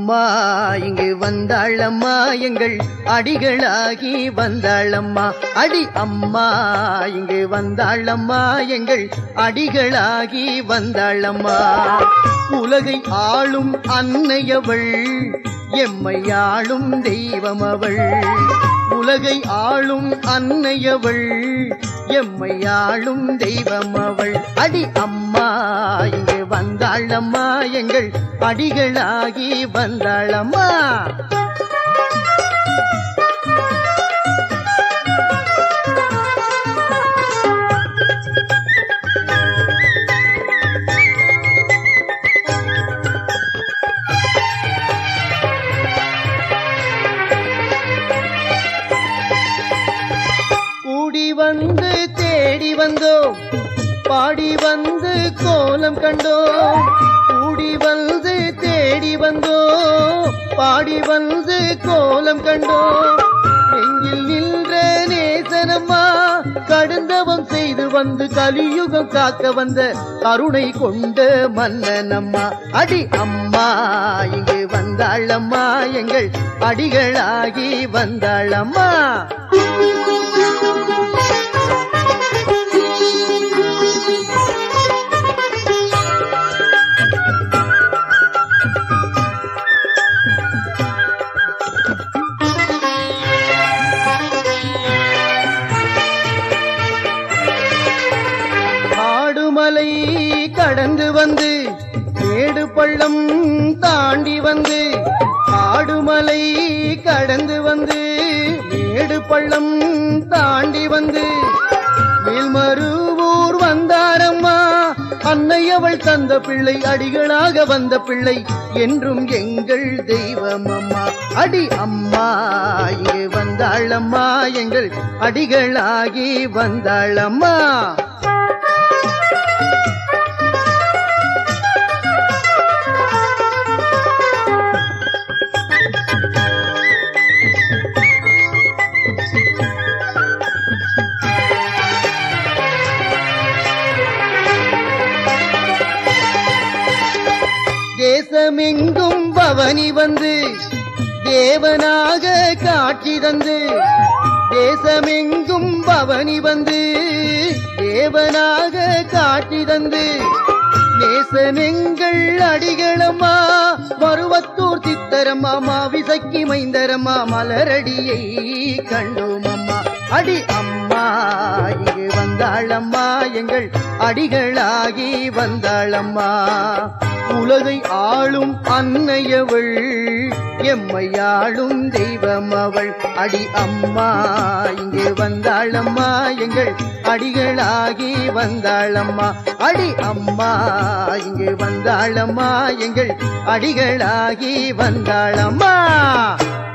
அம்மா இங்கு வந்தாளம்மா எங்கள் அடிகளாகி வந்தாளம்மா அடி அம்மா இங்கு வந்தாளம்மா எங்கள் அடிகளாகி வந்தாளம்மா உலகை ஆளும் அன்னையவள் எம்மையாளும் தெய்வம் அவள் உலகை ஆளும் அன்னையவள் எம்மையாளும் தெய்வம் அவள் அடி அம்மா இங்கு வந்தாளம்மா எங்கள் அடிகளாகி வந்தாளம்மா கூடி வந்து தேடி வந்தோம் பாடி வந்து கோலம் கண்டோம் கூடி வந்து தேடி வந்தோம் பாடி வந்து கோலம் கண்டோம் நெஞ்சில் நின்ற நேசனம்மா கடுந்தவம் செய்து வந்து கலியுகம் காக்க வந்த கருணை கொண்ட மன்னனம்மா அடி அம்மா இங்கு வந்தாளம்மா எங்கள் அடிகளாகி வந்தாளம்மா ஆடுமலை கடந்து வந்து மேடு பள்ளம் தாண்டி வந்து ஆடுமலை கடந்து வந்து மேடு பள்ளம் தாண்டி வந்து மேல்மருவூர் வந்தாரம்மா அன்னை அவள் தந்த பிள்ளை அடிகளாக வந்த பிள்ளை என்றும் எங்கள் தெய்வம் அம்மா அடி அம்மா இங்கே வந்தாளம்மா எங்கள் அடிகளாகி வந்தாளம்மா தேசமெங்கும் பவனி வந்து தேவனாக காட்சி தந்து தேசமெங்கும் பவனி வந்து தேவனாக காட்சி தந்து நேசனெங்கள் அடிகளம்மா மருவத்தூர் சித்தரம்மா மாவிசக்கி மைந்தரம்மா மலரடியை கண்டோம் அம்மா அடி அம்மா இங்கு வந்தாளம்மா எங்கள் அடிகளாகி வந்தாளம்மா உலகை ஆளும் அன்னையவள் எம்மையாளும் தெய்வம் அவள் அடி அம்மா இங்கே வந்தாளம்மா எங்கள் அடிகளாகி வந்தாளம்மா அடி அம்மா இங்கே வந்தாளம்மா எங்கள் அடிகளாகி வந்தாளம்மா